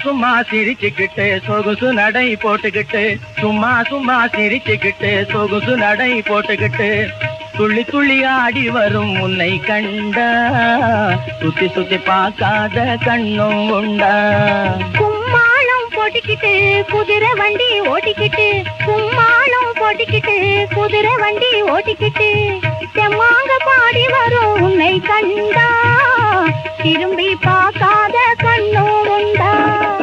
சும்மா சிரிச்சுக்கிட்டு சொகுசு நடை போட்டுக்கிட்டு சும்மா சும்மா சிரிச்சுக்கிட்டு சொகுசு நடை போட்டுக்கிட்டு துள்ளி துள்ளி ஆடி வரும் உன்னை கண்டா சுத்தி சுத்தி பார்க்காத கண்ணும் உண்டா கும்மாளம் போட்டுக்கிட்டு குதிரை வண்டி ஓட்டிக்கிட்டு கும்மாளம் போட்டுக்கிட்டு குதிரை வண்டி ஓட்டிக்கிட்டு செம்மாங்க பாடி வரும் உன்னை கண்டா திரும்பி பார்க்காத கண்ணும் உண்டா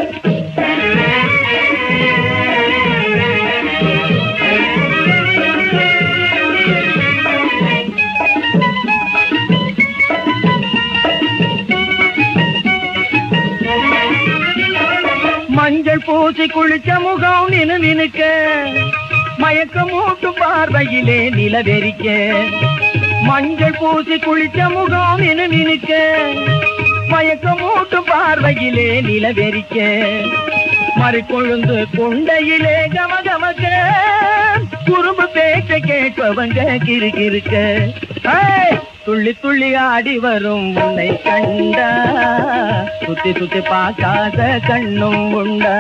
மஞ்சள் பூசி குளிச்ச முகம் நினு நினுக்க மயக்கம் மூட்டும் பார்வையிலே நிலவெறிக்க மஞ்சள் பூசி குளிச்ச முகம் நினு நினுக்க மயக்கம் மூட்டும் பார்வையிலே நிலவெறிக்க மறுக்கொழுந்து குண்டையிலே கமகமக்க குறும்பு பேச்ச கேட்பவங்க கிறுகிறுக்க ஏய், துள்ளி துள்ளி ஆடி வரும் உன்னை கண்டா சுத்தி சுத்தி பார்க்காத கண்ணும் உண்டா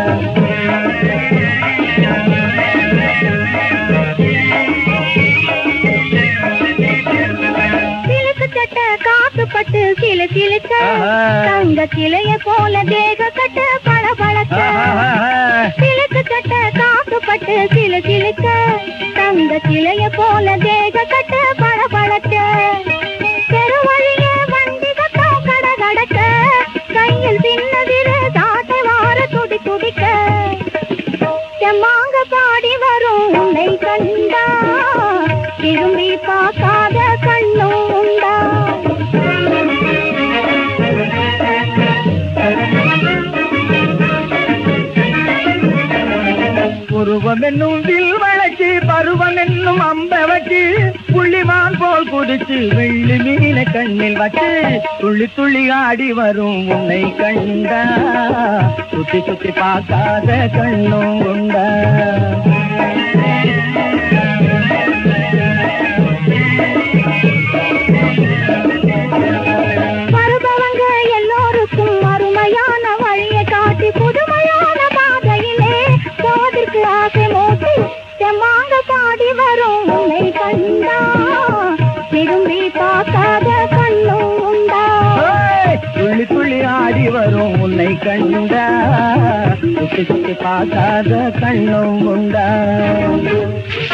சிலுக்கு சட்ட காத்து பட்டு சிலு சிலுக்க ஆஹா. தங்க சிலைய போல தேக கட்ட பள பளக்க சிலுக்கு சட்ட காத்து பட்டு சிலு சிலுக்க தங்க சிலைய போல தேக கட்ட பள பளக்க பெருவழியே வண்டி கட்டம் கட கடக்க கையில் சின்னதிரு சாட்டை வார துடி துடிக்க செம்மாங்க பாடி வரும் உன்னை கண்டா திரும்பி பார்க்காத கண்ணும் உண்டா உருவம் என்னும் வில் வளைச்சு பருவம் என்னும் அம்ப வச்சு புள்ளிமான் போல் குதிச்சு வெள்ளி மீன கண்ணில் வச்சு துள்ளி துள்ளி ஆடி வரும் உன்னை கண்டா சுத்தி சுத்தி பார்க்காத கண்ணும் உண்டா வருபவங்க எல்லோருக்கும் அருமையான வழியை காட்டி புதுமையான பாதையிலே போவதற்கு ஆசை மூட்டி செம்மாங்க பாடி வரும் உன்னை கண்டா திரும்பி பார்க்காத கண்ணும் உண்டா ஏய், துள்ளி துள்ளி ஆடி வரும் உன்னை கண்டா சுத்தி சுத்தி பார்க்காத கண்ணும் உண்டா